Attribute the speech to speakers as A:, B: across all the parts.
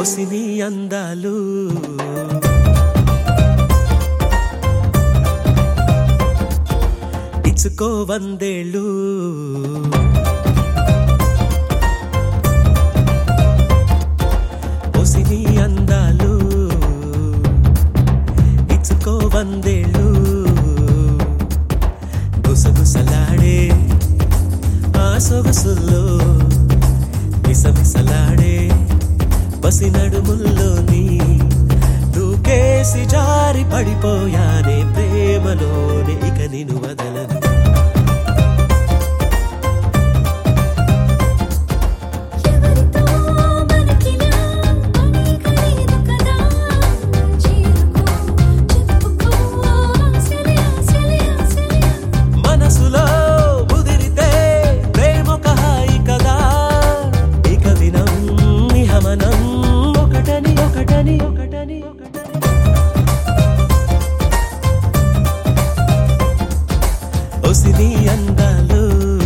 A: ఒసిని అందాలు ఇచ్చుకో వందేళ్ళు ఒసిని అందాలు ఇచ్చుకో వందేళ్ళు గుసగుసలాడే ఆ సొగసుల్లో విసవిసలాడే బసి నడుముల్లోని దూకేసి జారి పడిపోయానే ప్రేమలోనే ఇక నిన్ను వదలను
B: ఎవరితో మనకిలా అనేక లేదు కదా చేరుకో చెప్పుకో ఆశలే ఆశలే ఆశలే
A: మనసులో ముదిరితే ప్రేమొక హాయి కదా ఇక వినం నిహమనం ఒకటని ఒకటని ఒకటని ఒకటని ఒసిని అందాలు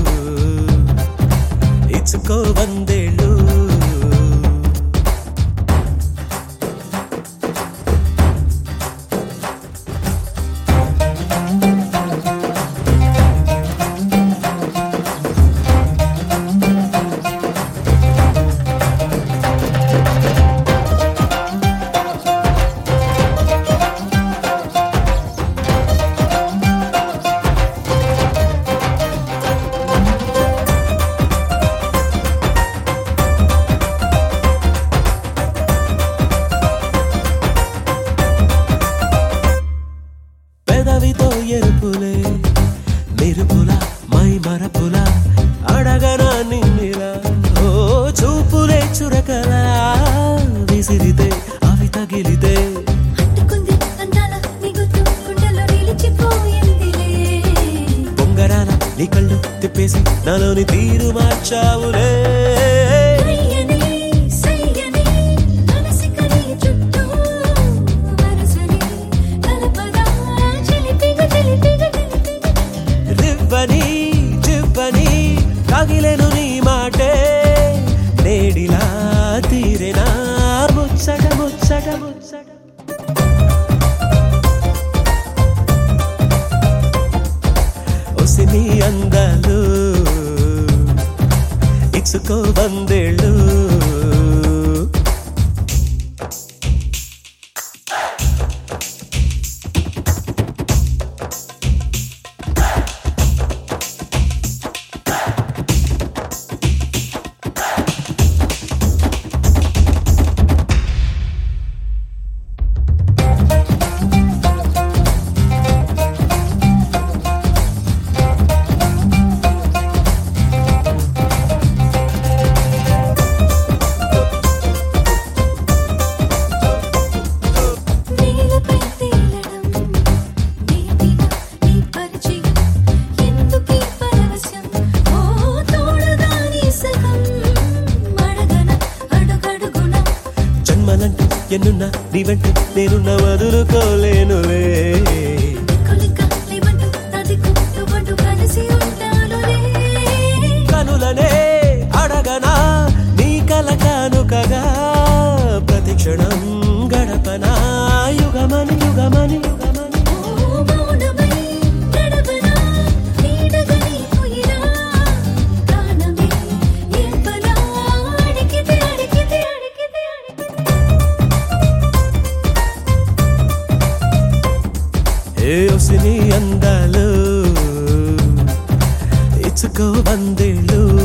A: ఇచ్చుకో వందేళ్ళు పెదవితో ఎరుపులే మెరుపుల మై మరపుల అడగనా నిన్నిలా ఓ చూపులే చురకలా విసిరితే అవి తగిలితే
B: అంటుకుంది అందాల నీ గుర్తు గుండెల్లో నిలిచిపోయిందిలే
A: బొంగరాల నీ కళ్ళు తిప్పేసి నాలోని తీరు మార్చావులే
B: సయ్యని సయ్యని మనసికని చుట్టూ వరసని కలపగా చిలిపిగ చిలిపిగ చిలిపిగ
A: రివ్వని జివ్వని తగిలెను నీ మాటే నేడిలా తీరెనా ముచ్చట ముచ్చట ముచ్చట ఒసిని అందాలు ఇచ్చుకో వందేళ్ళు
B: నీలపై తేలడం నీటిగా నీ పరిచయం ఎందుకీ పరవశం ఓ తోడుగా నీ సగం అడగన అడుగడుగున
A: జన్మలంటూ ఎన్నున్నా నీ వెంట నేనున్న వదులుకోలేనులే
B: దిక్కులిక్క లేవంటూ నా దిక్కు నువ్వంటూ కలిసి ఉంటానులే
A: కనులనే అడగనా నీ కల కానుకగా ప్రతిక్షణం గడపనా యుగమని యుగమని యుగమని
B: ఓ మౌనమై గడపనా నీడగని పోయినా ప్రాణమే ఏర్పలా అడిగితే అడిగితే అడిగితే అడిగితే
A: ఏ ఒసిని అందాలు ఇచ్చుకో వందేళ్ళు